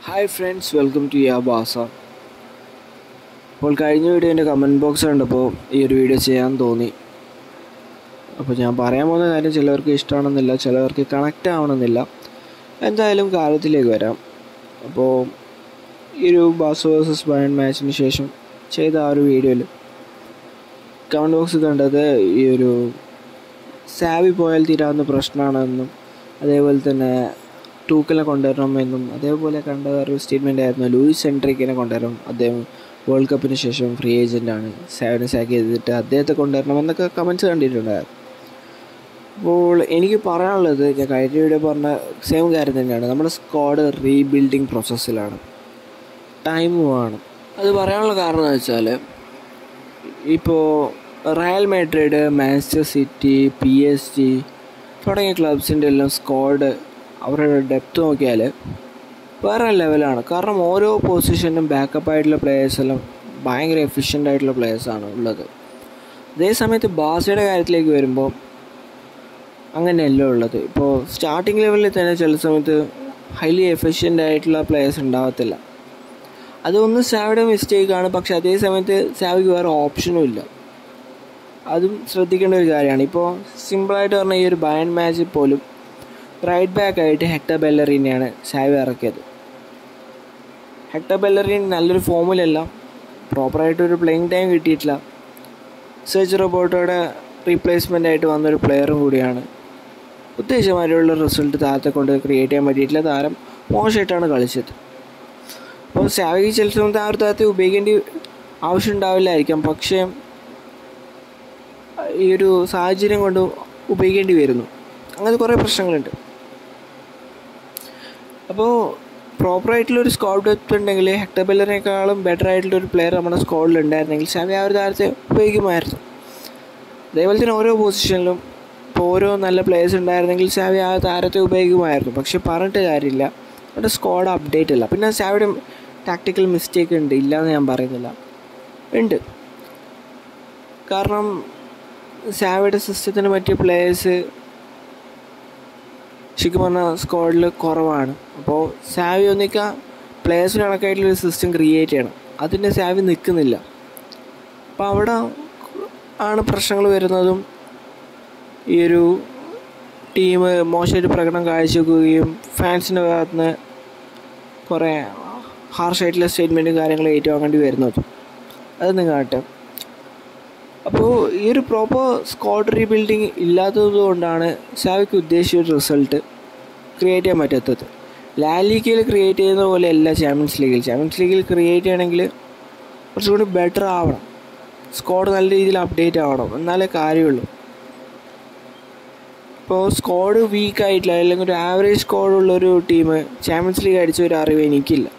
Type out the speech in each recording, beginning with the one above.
hi friends welcome to യാ ബാസ അപ്പോൾ കഴിഞ്ഞ വീഡിയോൻ്റെ കമൻറ്റ് ബോക്സ് കണ്ടപ്പോൾ ഈ ഒരു വീഡിയോ ചെയ്യാൻ തോന്നി അപ്പോൾ ഞാൻ പറയാൻ പോകുന്ന കാര്യം ചിലവർക്ക് ഇഷ്ടമാണെന്നില്ല ചിലവർക്ക് കണക്റ്റ് ആവണമെന്നില്ല എന്തായാലും കാര്യത്തിലേക്ക് വരാം അപ്പോൾ ഈ ഒരു ബാസ വേഴ്സസ് ബയൺ മാച്ചിന് ശേഷം ചെയ്ത ആ ഒരു വീഡിയോയിൽ കമൻറ്റ് ബോക്സ് കണ്ടത് ഈ ഒരു സാവി പോയാൽ തീരാവുന്ന പ്രശ്നമാണെന്നും അതേപോലെ തന്നെ ടൂക്കിനെ കൊണ്ടുവരണമെന്നും അതേപോലെ കണ്ട ഒരു സ്റ്റേറ്റ്മെൻ്റ് ആയിരുന്നു ലൂയിസ് സെൻട്രിക്കിനെ കൊണ്ടുവരണം അദ്ദേഹം വേൾഡ് കപ്പിന് ശേഷം ഫ്രീ ഏജൻ്റാണ് സാവിനെ സാക്ക് ചെയ്തിട്ട് അദ്ദേഹത്തെ കൊണ്ടുവരണം എന്നൊക്കെ കമൻറ്റ്സ് കണ്ടിട്ടുണ്ടായിരുന്നു അപ്പോൾ എനിക്ക് പറയാനുള്ളത് ഞാൻ കഴിഞ്ഞ വീഡിയോ പറഞ്ഞ സെയിം കാര്യം തന്നെയാണ് നമ്മുടെ സ്ക്വാഡ് റീബിൽഡിങ് പ്രോസസ്സിലാണ് ടൈം വേണം അത് പറയാനുള്ള കാരണം എന്ന് വെച്ചാൽ ഇപ്പോൾ Real Madrid Manchester City P S G തുടങ്ങിയ ക്ലബ്സിൻ്റെ എല്ലാം സ്ക്വാഡ് അവരുടെ ഡെപ്ത് നോക്കിയാൽ വേറെ ലെവലാണ് കാരണം ഓരോ പൊസിഷനും ബാക്കപ്പ് ആയിട്ടുള്ള പ്ലേയേഴ്സ് എല്ലാം ഭയങ്കര എഫിഷ്യൻ്റ് ആയിട്ടുള്ള പ്ലേയേഴ്സാണ് ഉള്ളത് അതേ സമയത്ത് ബാസയുടെ കാര്യത്തിലേക്ക് വരുമ്പോൾ അങ്ങനെയല്ല ഉള്ളത് ഇപ്പോൾ സ്റ്റാർട്ടിങ് ലെവലിൽ തന്നെ ചില സമയത്ത് ഹൈലി എഫിഷ്യൻ്റ് ആയിട്ടുള്ള പ്ലേയേഴ്സ് ഉണ്ടാകത്തില്ല അതൊന്നും സാവിയുടെ മിസ്റ്റേക്കാണ് പക്ഷെ അതേ സമയത്ത് സാവിക്ക് വേറെ ഓപ്ഷനും ഇല്ല അതും ശ്രദ്ധിക്കേണ്ട ഒരു കാര്യമാണ് ഇപ്പോൾ സിമ്പിളായിട്ട് പറഞ്ഞാൽ ഈ ഒരു ബയൺ മാച്ചിൽ പോലും റൈറ്റ് ബാക്ക് ആയിട്ട് ഹെക്ടർ ബെല്ലറിനെയാണ് സാവി ഇറക്കിയത് ഹെക്ടർ ബെല്ലറിൻ നല്ലൊരു ഫോമിലല്ല പ്രോപ്പറായിട്ടൊരു പ്ലേയിങ് ടൈം കിട്ടിയിട്ടില്ല സെർച്ച് റോബോട്ടോയുടെ റീപ്ലേസ്മെൻ്റ് ആയിട്ട് വന്നൊരു പ്ലെയറും കൂടിയാണ് ഉദ്ദേശമായിട്ടുള്ള റിസൾട്ട് താരത്തെ കൊണ്ട് ക്രിയേറ്റ് ചെയ്യാൻ പറ്റിയിട്ടില്ല താരം മോശമായിട്ടാണ് കളിച്ചത് അപ്പോൾ സാവിക്ക് ചില സമയത്ത് ആ ഒരു താരത്തെ ഉപയോഗിക്കേണ്ടി ആവശ്യം ഉണ്ടാവില്ലായിരിക്കാം പക്ഷേ ഈ ഒരു സാഹചര്യം കൊണ്ട് ഉപയോഗിക്കേണ്ടി വരുന്നു അങ്ങനത്തെ കുറേ പ്രശ്നങ്ങളുണ്ട് അപ്പോൾ പ്രോപ്പറായിട്ടുള്ളൊരു സ്ക്വാഡ് ഡെപ്ത് ഉണ്ടെങ്കിൽ ഹെക്ടർ ബെല്ലറിനേക്കാളും ബെറ്റർ ആയിട്ടുള്ള ഒരു പ്ലെയർ നമ്മുടെ സ്ക്വാഡിൽ ഉണ്ടായിരുന്നെങ്കിൽ ഷാവി ആ ഒരു താരത്തെ ഉപയോഗിക്കുമായിരുന്നു അതേപോലെ തന്നെ ഓരോ പൊസിഷനിലും ഇപ്പോൾ ഓരോ നല്ല പ്ലേയേഴ്സ് ഉണ്ടായിരുന്നെങ്കിൽ സാവി ആ താരത്തെ ഉപയോഗിക്കുമായിരുന്നു പക്ഷെ പറഞ്ഞിട്ട് കാര്യമില്ല അവരുടെ സ്ക്വാഡ് അപ്ഡേറ്റ് അല്ല പിന്നെ സാവിയുടെ ടാക്ടിക്കൽ മിസ്റ്റേക്ക് ഉണ്ട് ഇല്ല എന്ന് ഞാൻ പറയുന്നില്ല ഉണ്ട് കാരണം സാവയുടെ സിസ്റ്റത്തിന് പറ്റിയ പ്ലേയേഴ്സ് ശരിക്കും പറഞ്ഞാൽ സ്ക്വാഡിൽ കുറവാണ് അപ്പോൾ സാവി ഒന്നിക്ക പ്ലേയേഴ്സിന് കണക്കായിട്ടുള്ളൊരു സിസ്റ്റം ക്രിയേറ്റ് ചെയ്യണം അതിൻ്റെ സാവി നിൽക്കുന്നില്ല അപ്പോൾ അവിടെ ആണ് പ്രശ്നങ്ങൾ വരുന്നതും ഈ ഒരു ടീം മോശമായിട്ട് പ്രകടനം കാഴ്ചവെക്കുകയും ഫാൻസിൻ്റെ ഭാഗത്ത് നിന്ന് കുറേ ഹാർഷായിട്ടുള്ള സ്റ്റേറ്റ്മെൻറ്റും കാര്യങ്ങളും ഏറ്റുവാങ്ങേണ്ടി വരുന്നതും അത് നിങ്ങൾ കാണട്ടെ അപ്പോൾ ഈ ഒരു പ്രോപ്പർ സ്ക്വാഡ് റീബിൽഡിങ് ഇല്ലാത്തത് കൊണ്ടാണ് സാവിക്ക് ഉദ്ദേശിച്ച ഒരു റിസൾട്ട് ക്രിയേറ്റ് ചെയ്യാൻ പറ്റാത്തത് ലാലിക്കയിൽ ക്രിയേറ്റ് ചെയ്യുന്ന പോലെ അല്ല ചാമ്പ്യൻസ് ലീഗിൽ ചാമ്പ്യൻസ് ലീഗിൽ ക്രിയേറ്റ് ചെയ്യണമെങ്കിൽ കുറച്ചുകൂടി ബെറ്റർ ആവണം സ്ക്വാഡ് നല്ല രീതിയിൽ അപ്ഡേറ്റ് ആവണം എന്നാലേ കാര്യമുള്ളൂ ഇപ്പോൾ സ്ക്വാഡ് വീക്ക് ആയിട്ടില്ല അല്ലെങ്കിൽ ഒരു ആവറേജ് സ്ക്വാഡുള്ള ഒരു ടീം ചാമ്പ്യൻസ് ലീഗ് അടിച്ച ഒരു അറിവ് എനിക്കില്ല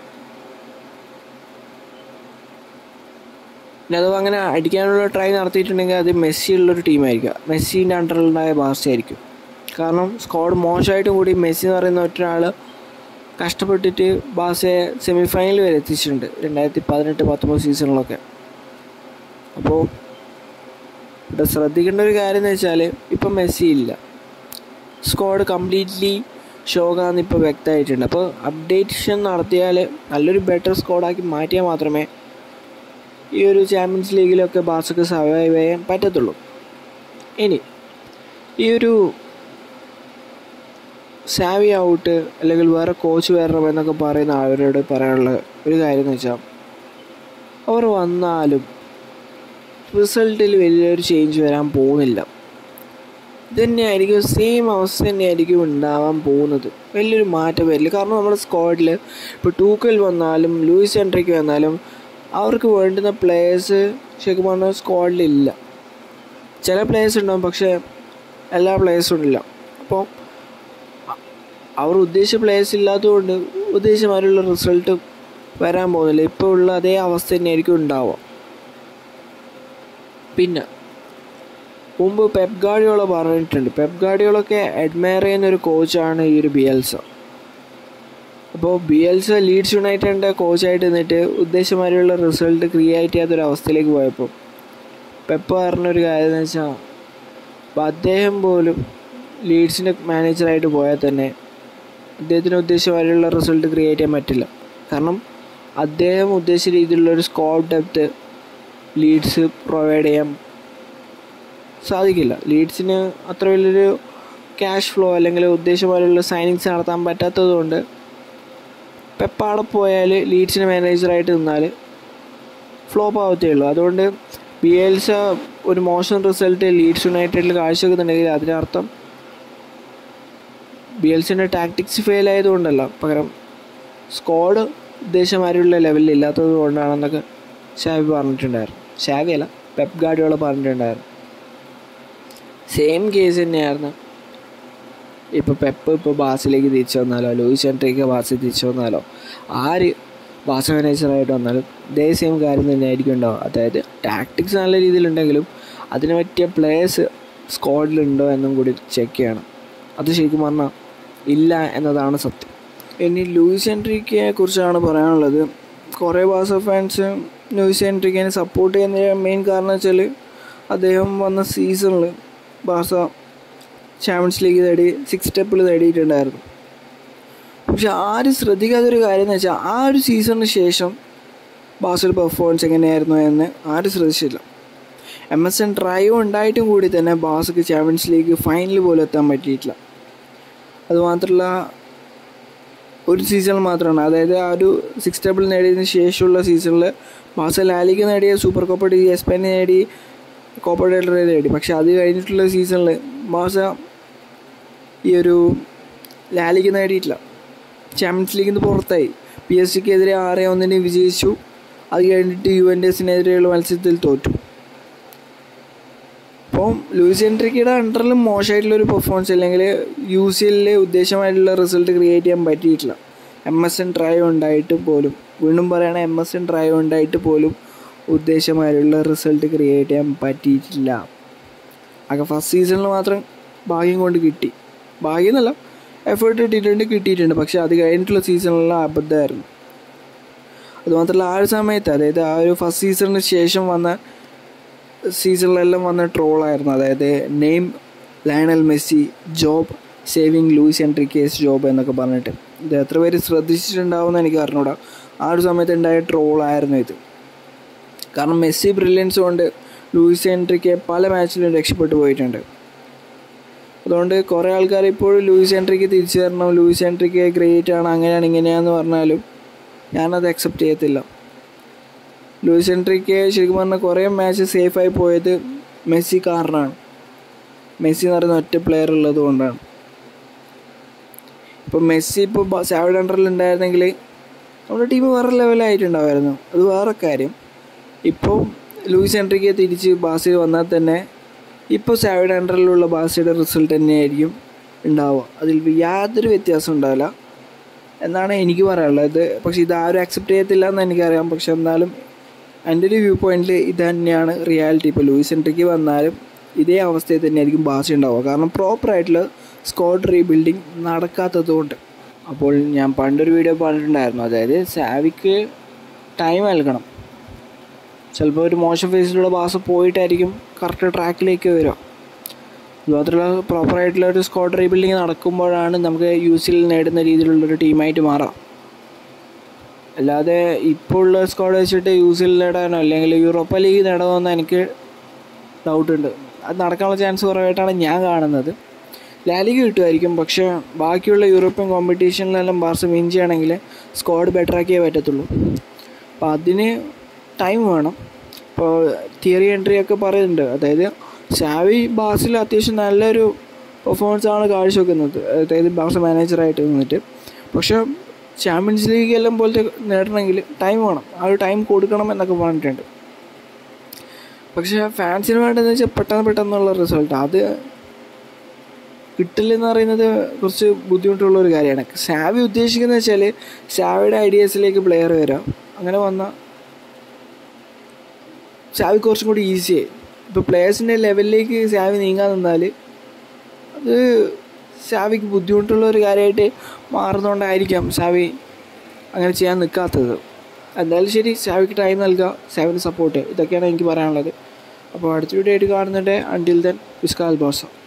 പിന്നെ അഥവാ അങ്ങനെ അടിക്കാനുള്ള ട്രൈ നടത്തിയിട്ടുണ്ടെങ്കിൽ അത് മെസ്സി ഉള്ളൊരു ടീമായിരിക്കും മെസ്സിൻ്റെ അണ്ടറിലുണ്ടായ ബാർസ ആയിരിക്കും കാരണം സ്ക്വാഡ് മോശമായിട്ടും കൂടി മെസ്സി എന്ന് പറയുന്ന ഒറ്റൊരാൾ കഷ്ടപ്പെട്ടിട്ട് ബാസയെ സെമി ഫൈനൽ വരെ എത്തിച്ചിട്ടുണ്ട് രണ്ടായിരത്തി പതിനെട്ട് പത്തൊമ്പത് സീസണിലൊക്കെ അപ്പോൾ ഇവിടെ ശ്രദ്ധിക്കേണ്ട ഒരു കാര്യം എന്ന് വെച്ചാൽ ഇപ്പം മെസ്സി ഇല്ല സ്ക്വാഡ് കംപ്ലീറ്റ്ലി ഷോകാന്ന് ഇപ്പോൾ വ്യക്തമായിട്ടുണ്ട് അപ്പോൾ അപ്ഡേഷൻ നടത്തിയാൽ നല്ലൊരു ബെറ്റർ സ്ക്വാഡാക്കി മാറ്റിയാൽ മാത്രമേ ഈ ഒരു ചാമ്പ്യൻസ് ലീഗിലൊക്കെ ബാസക്ക് സർവൈവ് ചെയ്യാൻ പറ്റത്തുള്ളൂ ഇനി ഈ ഒരു സാവി ഔട്ട് അല്ലെങ്കിൽ വേറെ കോച്ച് വരണം എന്നൊക്കെ പറയുന്ന ആളവരോട് പറയാനുള്ള ഒരു കാര്യം എന്ന് വെച്ചാൽ അവർ വന്നാലും റിസൾട്ടിൽ വലിയൊരു ചേഞ്ച് വരാൻ പോകുന്നില്ല ഇത് തന്നെയായിരിക്കും സെയിം അവസ്ഥ തന്നെയായിരിക്കും ഉണ്ടാവാൻ പോകുന്നത് വലിയൊരു മാറ്റം വരില്ല കാരണം നമ്മുടെ സ്ക്വാഡിൽ ഇപ്പോൾ ടൂക്കൽ വന്നാലും ലൂയിസ് എൻട്രിക്ക് വന്നാലും അവർക്ക് വേണ്ടുന്ന പ്ലേയേഴ്സ് ശരിക്കും പറഞ്ഞാൽ സ്ക്വാഡിലില്ല ചില പ്ലേയേഴ്സ് ഉണ്ടാവും പക്ഷേ എല്ലാ പ്ലേയേഴ്സും ഇല്ല അപ്പോൾ അവർ ഉദ്ദേശിച്ച പ്ലേയേഴ്സ് ഇല്ലാത്തതുകൊണ്ട് ഉദ്ദേശിച്ചമാരുള്ള റിസൾട്ട് വരാൻ പോകുന്നില്ല ഇപ്പോൾ ഉള്ള അതേ അവസ്ഥ തന്നെയായിരിക്കും ഉണ്ടാവുക പിന്നെ മുമ്പ് പെപ് ഗാഡിയോള പറഞ്ഞിട്ടുണ്ട് പെപ് ഗാഡിയോളൊക്കെ അഡ്മയർ ചെയ്യുന്ന ഒരു കോച്ചാണ് ഈ ഒരു ബിയൽസ അപ്പോൾ ബിയൽസ ലീഡ്സ് യുണൈറ്റഡിൻ്റെ കോച്ചായിട്ട് നിന്നിട്ട് ഉദ്ദേശമാരിയുള്ള റിസൾട്ട് ക്രിയേറ്റ് ചെയ്യാത്തൊരു അവസ്ഥയിലേക്ക് പോയപ്പോൾ പെപ്പ് പറഞ്ഞൊരു കാര്യം എന്ന് വെച്ചാൽ അപ്പോൾ അദ്ദേഹം പോലും ലീഡ്സിൻ്റെ മാനേജറായിട്ട് പോയാൽ തന്നെ അദ്ദേഹത്തിന് ഉദ്ദേശിച്ച പോലെയുള്ള റിസൾട്ട് ക്രിയേറ്റ് ചെയ്യാൻ പറ്റില്ല കാരണം അദ്ദേഹം ഉദ്ദേശിച്ച രീതിയിലുള്ള ഒരു സ്കോഡ് ഡെപ്ത് ലീഡ്സ് പ്രൊവൈഡ് ചെയ്യാൻ സാധിക്കില്ല ലീഡ്സിന് അത്ര വലിയൊരു ക്യാഷ് ഫ്ലോ അല്ലെങ്കിൽ ഉദ്ദേശപോലുള്ള സൈനിങ്സ് നടത്താൻ പറ്റാത്തത് കൊണ്ട് പെപ്പാടെ പോയാൽ ലീഡ്സിന് മാനേജറായിട്ട് നിന്നാൽ ഫ്ലോപ്പ് ആവത്തേ ഉള്ളൂ അതുകൊണ്ട് ബി എൽസ ഒരു മോശം റിസൾട്ട് ലീഡ്സ് യുണൈറ്റഡിൽ കാഴ്ചവെക്കുന്നുണ്ടെങ്കിൽ അതിനർത്ഥം ബി എൽസിൻ്റെ ടാക്ടിക്സ് ഫെയിൽ ആയതുകൊണ്ടല്ല പകരം സ്ക്വാഡ് ഉദ്ദേശമാരുള്ള ലെവലിൽ ഇല്ലാത്തത് കൊണ്ടാണെന്നൊക്കെ ഷാവി പറഞ്ഞിട്ടുണ്ടായിരുന്നു ഷാവി അല്ല പെപ്പ് ഗാഡിയോള പറഞ്ഞിട്ടുണ്ടായിരുന്നു സെയിം കേസ് തന്നെയായിരുന്നു ഇപ്പോൾ പെപ്പ് ഇപ്പോൾ ബാസിലേക്ക് തിരിച്ചു വന്നാലോ ലൂയിസ് എൻട്രിക്ക് ബാസിൽ തിരിച്ചു വന്നാലോ ആര് ബാസ മാനേജറായിട്ട് വന്നാലും ഇതേ സെയിം കാര്യം തന്നെയായിരിക്കും ഉണ്ടാവുക അതായത് ടാക്ടിക്സ് നല്ല രീതിയിലുണ്ടെങ്കിലും അതിന് പറ്റിയ പ്ലേയേഴ്സ് സ്ക്വാഡിലുണ്ടോ എന്നും കൂടി ചെക്ക് ചെയ്യണം അത് ശരിക്കും പറഞ്ഞാൽ ഇല്ല എന്നതാണ് സത്യം ഇനി ലൂയിസ് എൻട്രിക്കയെ കുറിച്ചാണ് പറയാനുള്ളത് കുറേ ബാസ ഫാൻസ് ലൂയിസ് എൻട്രിക്കിനെ സപ്പോർട്ട് ചെയ്യുന്ന മെയിൻ കാരണം വെച്ചാൽ അദ്ദേഹം വന്ന സീസണിൽ ബാസ ചാമ്പ്യൻസ് ലീഗ് നേടി സിക്സ് സ്റ്റെപ്പിൽ നേടിയിട്ടുണ്ടായിരുന്നു പക്ഷെ ആരും ശ്രദ്ധിക്കാത്തൊരു കാര്യം എന്ന് വെച്ചാൽ ആ ഒരു സീസണിന് ശേഷം ബാസയുടെ പെർഫോമൻസ് എങ്ങനെയായിരുന്നു എന്ന് ആരും ശ്രദ്ധിച്ചില്ല എം എസ് എൻ ഡ്രൈവ് ഉണ്ടായിട്ടും കൂടി തന്നെ ബാസക്ക് ചാമ്പ്യൻസ് ലീഗ് ഫൈനൽ പോലും എത്താൻ പറ്റിയിട്ടില്ല അതുമാത്രമല്ല ഒരു സീസണിൽ മാത്രമാണ് അതായത് ആ ഒരു സിക്സ് ടേബിൾ നേടിയതിന് ശേഷമുള്ള സീസണിൽ ബാസ ലാലിക്ക് നേടിയ സൂപ്പർ കോപ്പ ഡി എസ്പെയിൻ നേടി കോപ്പ ഡേറ്ററെ നേടി പക്ഷെ അത് കഴിഞ്ഞിട്ടുള്ള സീസണിൽ ബാസ ഈ ഒരു ലാലിക്ക് നേടിയിട്ടില്ല ചാമ്പ്യൻസ് ലീഗിൽ നിന്ന് പുറത്തായി പി എസ് സിക്കെതിരെ ആറ് ഒന്നിന് വിജയിച്ചു അത് കഴിഞ്ഞിട്ട് യു എൻ എസിനെതിരെയുള്ള മത്സരത്തിൽ തോറ്റു അപ്പം ലൂയിസ് എൻട്രിക്കയുടെ അണ്ടറിൽ മോശമായിട്ടുള്ളൊരു പെർഫോമൻസ് അല്ലെങ്കിൽ യു സി എല്ലിൽ ഉദ്ദേശമായിട്ടുള്ള റിസൾട്ട് ക്രിയേറ്റ് ചെയ്യാൻ പറ്റിയിട്ടില്ല എം എസ് എൻ ഡ്രൈവ് ഉണ്ടായിട്ട് പോലും വീണ്ടും പറയുകയാണെങ്കിൽ എം എസ് എൻ ഡ്രൈവ് ഉണ്ടായിട്ട് പോലും ഉദ്ദേശമായിട്ടുള്ള റിസൾട്ട് ക്രിയേറ്റ് ചെയ്യാൻ പറ്റിയിട്ടില്ല ആകെ ഫസ്റ്റ് സീസണിൽ മാത്രം ഭാഗ്യം കൊണ്ട് കിട്ടി ഭാഗ്യം എന്നല്ല എഫേർട്ട് ഇട്ടിട്ടുണ്ട് കിട്ടിയിട്ടുണ്ട് പക്ഷെ അത് കഴിഞ്ഞിട്ടുള്ള സീസണിലെല്ലാം അബദ്ധമായിരുന്നു അതുമാത്രമല്ല ആ ഒരു സമയത്ത് അതായത് ആ ഒരു ഫസ്റ്റ് സീസണിന് ശേഷം വന്ന സീസണിലെല്ലാം വന്ന ട്രോളായിരുന്നു അതായത് name Lionel Messi job saving Luis Enrique's job എന്നൊക്കെ പറഞ്ഞിട്ട് ഇത് എത്ര പേര് ശ്രദ്ധിച്ചിട്ടുണ്ടാവുമെന്ന് എനിക്ക് അറിഞ്ഞൂടാ ആ ഒരു സമയത്ത് ഉണ്ടായ ട്രോളായിരുന്നു ഇത് കാരണം മെസ്സി ബ്രില്യൻസ് കൊണ്ട് ലൂയിസ് എൻട്രിക്ക് പല മാച്ചിലും രക്ഷപ്പെട്ടു പോയിട്ടുണ്ട് അതുകൊണ്ട് കുറേ ആൾക്കാർ ഇപ്പോഴും ലൂയിസ് എൻട്രിക്ക് തിരിച്ചു തരണം ലൂയിസ് എൻട്രിക്ക് ഗ്രേറ്റ് ആണ് അങ്ങനെയാണ് ഇങ്ങനെയാണെന്ന് പറഞ്ഞാലും ഞാനത് അക്സെപ്റ്റ് ചെയ്യത്തില്ല ലൂയിസ് എൻട്രിക്ക് ശരിക്കും പറഞ്ഞാൽ കുറേ മാച്ച് സേഫായി പോയത് മെസ്സി കാരണമാണ് മെസ്സി എന്ന് പറയുന്ന ഒറ്റ പ്ലെയർ ഉള്ളത് കൊണ്ടാണ് ഇപ്പോൾ മെസ്സി ഇപ്പോൾ സാവിഡ് അണ്ടറിൽ ഉണ്ടായിരുന്നെങ്കിൽ നമ്മുടെ ടീം വേറെ ലെവലായിട്ടുണ്ടാവുമായിരുന്നു അത് വേറെ കാര്യം ഇപ്പോൾ ലൂയിസ് എൻട്രിക്ക് തിരിച്ച് ബാസിൽ വന്നാൽ തന്നെ ഇപ്പോൾ സാവിഡ് അണ്ടറിലുള്ള ബാസിയുടെ റിസൾട്ട് തന്നെയായിരിക്കും ഉണ്ടാവുക അതിൽ യാതൊരു വ്യത്യാസം ഉണ്ടാവില്ല എന്നാണ് എനിക്ക് പറയാനുള്ളത് ഇത് പക്ഷേ ഇത് ആരും അക്സെപ്റ്റ് ചെയ്യത്തില്ല എന്ന് എനിക്കറിയാം പക്ഷെ എന്നാലും എൻ്റെ ഒരു വ്യൂ പോയിന്റിൽ ഇത് തന്നെയാണ് റിയാലിറ്റി ഇപ്പോൾ ലൂയിസ് എൻട്രിക്ക് വന്നാലും ഇതേ അവസ്ഥയിൽ തന്നെയായിരിക്കും ബാസി ഉണ്ടാവുക കാരണം പ്രോപ്പറായിട്ടുള്ള സ്ക്വാഡ് റീബിൽഡിങ് നടക്കാത്തത് കൊണ്ട് അപ്പോൾ ഞാൻ പണ്ടൊരു വീഡിയോ പറഞ്ഞിട്ടുണ്ടായിരുന്നു അതായത് സാവിക്ക് ടൈം നൽകണം ചിലപ്പോൾ ഒരു മോശം ഫേസിലൂടെ ബാസ പോയിട്ടായിരിക്കും കറക്റ്റ് ട്രാക്കിലേക്ക് വരിക അതുമാത്രമല്ല പ്രോപ്പറായിട്ടുള്ള ഒരു സ്ക്വാഡ് റീബിൽഡിങ് നടക്കുമ്പോഴാണ് നമുക്ക് യു സിയിൽ നേടുന്ന രീതിയിലുള്ളൊരു ടീമായിട്ട് മാറാം അല്ലാതെ ഇപ്പോൾ ഉള്ള സ്ക്വാഡ് വെച്ചിട്ട് യു സിയിൽ നേടാനോ അല്ലെങ്കിൽ യൂറോപ്പ ലീഗ് നേടാമെന്ന് എനിക്ക് ഡൗട്ടുണ്ട് അത് നടക്കാനുള്ള ചാൻസ് കുറവായിട്ടാണ് ഞാൻ കാണുന്നത് ലാലിഗ് കിട്ടുമായിരിക്കും പക്ഷേ ബാക്കിയുള്ള യൂറോപ്യൻ കോമ്പറ്റീഷനിലെല്ലാം ബാർസ വിൻ ചെയ്യണമെങ്കിൽ സ്ക്വാഡ് ബെറ്റർ ആക്കിയേ പറ്റത്തുള്ളൂ അപ്പോൾ അതിന് ടൈം വേണം ഇപ്പോൾ തിയറി എൻട്രി ഒക്കെ പറയുന്നുണ്ട് അതായത് ഷാവി ബാസിൽ അത്യാവശ്യം നല്ലൊരു പെർഫോമൻസ് ആണ് കാഴ്ചവെക്കുന്നത് അതായത് ബാസ മാനേജറായിട്ട് നിന്നിട്ട് പക്ഷേ ചാമ്പ്യൻസ് ലീഗ് എല്ലാം പോലത്തെ നേടണമെങ്കിൽ ടൈം വേണം ആ ഒരു ടൈം കൊടുക്കണം എന്നൊക്കെ പറഞ്ഞിട്ടുണ്ട് പക്ഷേ ഫാൻസിന് വേണ്ടതെന്ന് വെച്ചാൽ പെട്ടെന്ന് പെട്ടെന്നുള്ള റിസൾട്ട് അത് കിട്ടില്ലെന്ന് പറയുന്നത് കുറച്ച് ബുദ്ധിമുട്ടുള്ള ഒരു കാര്യമാണ് സാവി ഉദ്ദേശിക്കുന്നത് വെച്ചാൽ സാവിയുടെ ഐഡിയാസിലേക്ക് പ്ലെയർ വരാം അങ്ങനെ വന്നാൽ സാവി കുറച്ചും കൂടി ഈസിയായി ഇപ്പോൾ പ്ലേയേഴ്സിൻ്റെ ലെവലിലേക്ക് സാവി നീങ്ങാൻ നിന്നാൽ അത് സാവിക്ക് ബുദ്ധിമുട്ടുള്ള ഒരു കാര്യമായിട്ട് മാറുന്നതുകൊണ്ടായിരിക്കാം സാവി അങ്ങനെ ചെയ്യാൻ നിൽക്കാത്തത് എന്തായാലും ശരി സാവിക്ക് ടൈം നൽകുക സാവിന് സപ്പോർട്ട് ഇതൊക്കെയാണ് എനിക്ക് പറയാനുള്ളത് അപ്പോൾ അടുത്ത വീഡിയോ ആയിട്ട് കാണുന്നുണ്ട് അണ്ടിൽ ദെൻ വിസ്കാൽ ബോസ